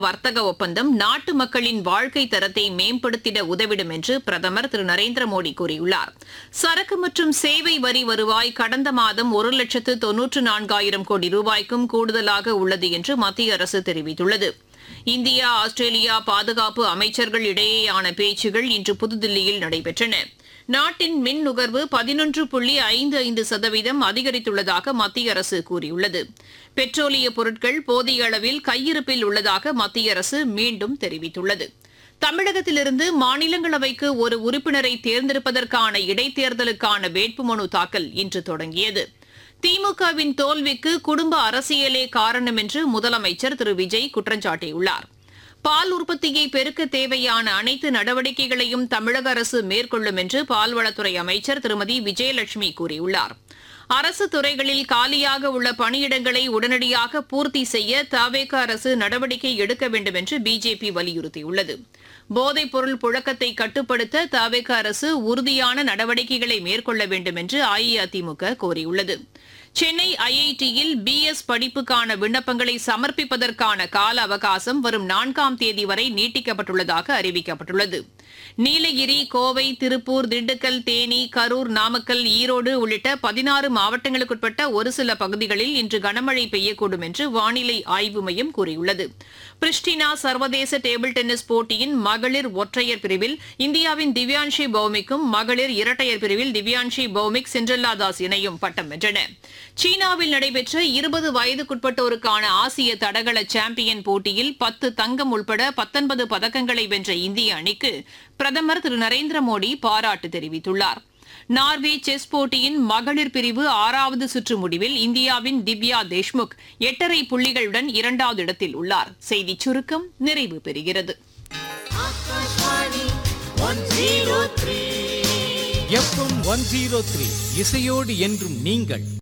வர்த்தக ஒப்பந்தம் நாட்டு மக்களின் வாழ்க்கை தரத்தை மேம்படுத்திட உதவிடும் என்று பிரதமர் திரு நரேந்திர மோடி கூறியுள்ளார் சரக்கு மற்றும் சேவை வரி வருவாய் கடந்த மாதம் ஒரு லட்சத்து தொன்னூற்று நான்காயிரம் கோடி ரூபாய்க்கும் கூடுதலாக உள்ளது என்று மத்திய அரசு தெரிவித்துள்ளது இந்தியா ஆஸ்திரேலியா பாதுகாப்பு அமைச்சர்கள் இடையேயான பேச்சுகள் இன்று புதுதில்லியில் நடைபெற்றன நாட்டின் மின் நுகர்வு பதினொன்று புள்ளி ஐந்து ஐந்து சதவீதம் அதிகரித்துள்ளதாக மத்திய அரசு கூறியுள்ளது பெட்ரோலிய பொருட்கள் போதிய அளவில் கையிருப்பில் உள்ளதாக மத்திய அரசு மீண்டும் தெரிவித்துள்ளது தமிழகத்திலிருந்து மாநிலங்களவைக்கு ஒரு உறுப்பினரை தேர்ந்தெடுப்பதற்கான இடைத்தேர்தலுக்கான வேட்புமனு தாக்கல் இன்று தொடங்கியது திமுகவின் தோல்விக்கு குடும்ப அரசியலே காரணம் என்று முதலமைச்சர் திரு விஜய் குற்றம் சாட்டியுள்ளார் பால் உற்பத்தியை பெருக்க தேவையான அனைத்து நடவடிக்கைகளையும் தமிழக அரசு மேற்கொள்ளும் என்று பால்வளத்துறை அமைச்சர் திருமதி விஜயலட்சுமி கூறியுள்ளார் அரசு துறைகளில் காலியாக உள்ள பணியிடங்களை உடனடியாக பூர்த்தி செய்ய தவேக அரசு நடவடிக்கை எடுக்க வேண்டும் என்று பிஜேபி வலியுறுத்தியுள்ளது போதைப் பொருள் புழக்கத்தை கட்டுப்படுத்த தவேக அரசு உறுதியான நடவடிக்கைகளை மேற்கொள்ள வேண்டும் என்று அஇஅதிமுக கோரியுள்ளது சென்னை ஐஐடியில் பிஎஸ் படிப்புக்கான விண்ணப்பங்களை சமர்ப்பிப்பதற்கான கால அவகாசம் வரும் நான்காம் தேதி வரை நீட்டிக்கப்பட்டுள்ளதாக அறிவிக்கப்பட்டுள்ளது நீலகிரி கோவை திருப்பூர் திண்டுக்கல் தேனி கரூர் நாமக்கல் ஈரோடு உள்ளிட்ட பதினாறு மாவட்டங்களுக்குட்பட்ட ஒரு சில பகுதிகளில் இன்று கனமழை பெய்யக்கூடும் என்று வானிலை ஆய்வு மையம் கூறியுள்ளது பிரிஸ்டினா சர்வதேச டேபிள் டென்னிஸ் போட்டியின் மகளிர் ஒற்றையர் பிரிவில் இந்தியாவின் திவ்யான்ஷி பௌமிக்கும் மகளிர் இரட்டையர் பிரிவில் திவ்யான்ஷி பௌமிக் சிண்ட்ரெல்லா தாஸ் இணையும் பட்டம் வென்றன சீனாவில் நடைபெற்ற இருபது வயதுக்குட்பட்டோருக்கான ஆசிய தடகள சாம்பியன் போட்டியில் பத்து தங்கம் உட்பட பத்தொன்பது பதக்கங்களை வென்ற இந்திய அணிக்கு பிரதமர் திரு நரேந்திர மோடி பாராட்டு தெரிவித்துள்ளார் நார்வே செஸ் போட்டியின் மகளிர் பிரிவு ஆறாவது சுற்று முடிவில் இந்தியாவின் திவ்யா தேஷ்முக் எட்டரை புள்ளிகளுடன் இரண்டாவது இடத்தில் உள்ளார் செய்திச் சுருக்கம் நிறைவு பெறுகிறது எஃப்எம் ஒன் ஜீரோ த்ரீ இசையோடு என்றும் நீங்கள்